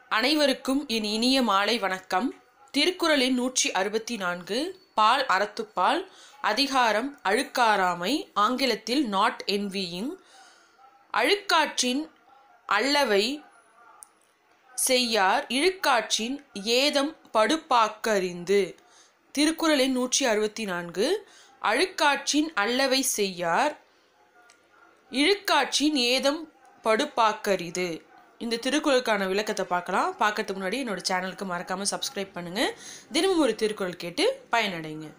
அனைவருக்கும் என் இனிய மாலை வணக்கம் திருக்குறளின் நூற்றி அறுபத்தி நான்கு பால் அறத்துப்பால் அதிகாரம் அழுக்காராமை ஆங்கிலத்தில் நாட் envying அழுக்காற்றின் அல்லவை செய்யார் இழுக்காற்றின் ஏதம் படுப்பாக்கறிந்து திருக்குறளின் நூற்றி அறுபத்தி நான்கு அழுக்காற்றின் அல்லவை செய்யார் இழுக்காற்றின் ஏதம் படுப்பாக்கரிது இந்த திருக்குறளுக்கான விளக்கத்தை பார்க்கலாம் பார்க்கறதுக்கு முன்னாடி என்னோட சேனலுக்கு மறக்காமல் சப்ஸ்கிரைப் பண்ணுங்கள் தினமும் ஒரு திருக்குறள் கேட்டு பயனடைங்க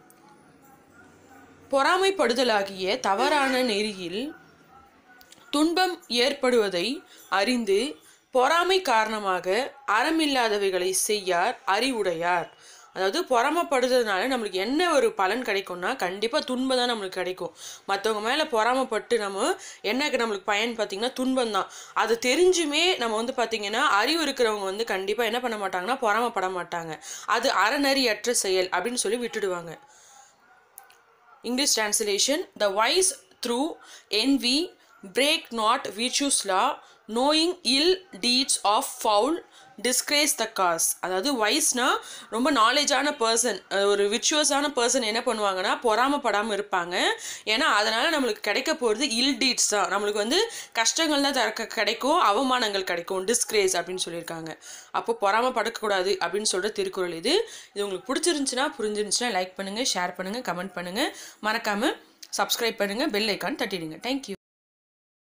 பொறாமைப்படுதலாகிய தவறான நெறியில் துன்பம் ஏற்படுவதை அறிந்து பொறாமை காரணமாக அறமில்லாதவைகளை செய்யார் அறிவுடையார் அதாவது பொறாமப்படுறதுனால நம்மளுக்கு என்ன ஒரு பலன் கிடைக்கும்னா கண்டிப்பாக துன்பம் தான் நம்மளுக்கு கிடைக்கும் மற்றவங்க மேலே பொறாமப்பட்டு நம்ம என்ன நம்மளுக்கு பயன் பார்த்திங்கன்னா துன்பம் தான் அது தெரிஞ்சுமே நம்ம வந்து பார்த்திங்கன்னா அறிவு இருக்கிறவங்க வந்து கண்டிப்பாக என்ன பண்ண மாட்டாங்கன்னா பொறாமப்பட மாட்டாங்க அது அறநறியற்ற செயல் அப்படின்னு சொல்லி விட்டுடுவாங்க English translation The wise through envy break not virtue's law, knowing ill deeds of foul disgrace the cause அதாவது வைஸ்னா ரொம்ப நாலேஜான பர்சன் ஒரு விச்சுவஸான பர்சன் என்ன பண்ணுவாங்கன்னா பொறாமப்படாமல் இருப்பாங்க ஏன்னா அதனால் நம்மளுக்கு கிடைக்க போகிறது இல் டீட்ஸ் தான் நம்மளுக்கு வந்து கஷ்டங்கள் தான் தர கிடைக்கும் அவமானங்கள் கிடைக்கும் டிஸ்கிரேஸ் அப்படின்னு சொல்லியிருக்காங்க அப்போ பொறாமப்படக்கூடாது அப்படின்னு சொல்கிற திருக்குறள் இது இது உங்களுக்கு பிடிச்சிருந்துச்சுன்னா புரிஞ்சிருந்துச்சுன்னா லைக் பண்ணுங்கள் ஷேர் பண்ணுங்கள் கமெண்ட் பண்ணுங்கள் மறக்காமல் சப்ஸ்கிரைப் பண்ணுங்கள் பெல் ஐக்கான் தட்டிடுங்க தேங்க்யூ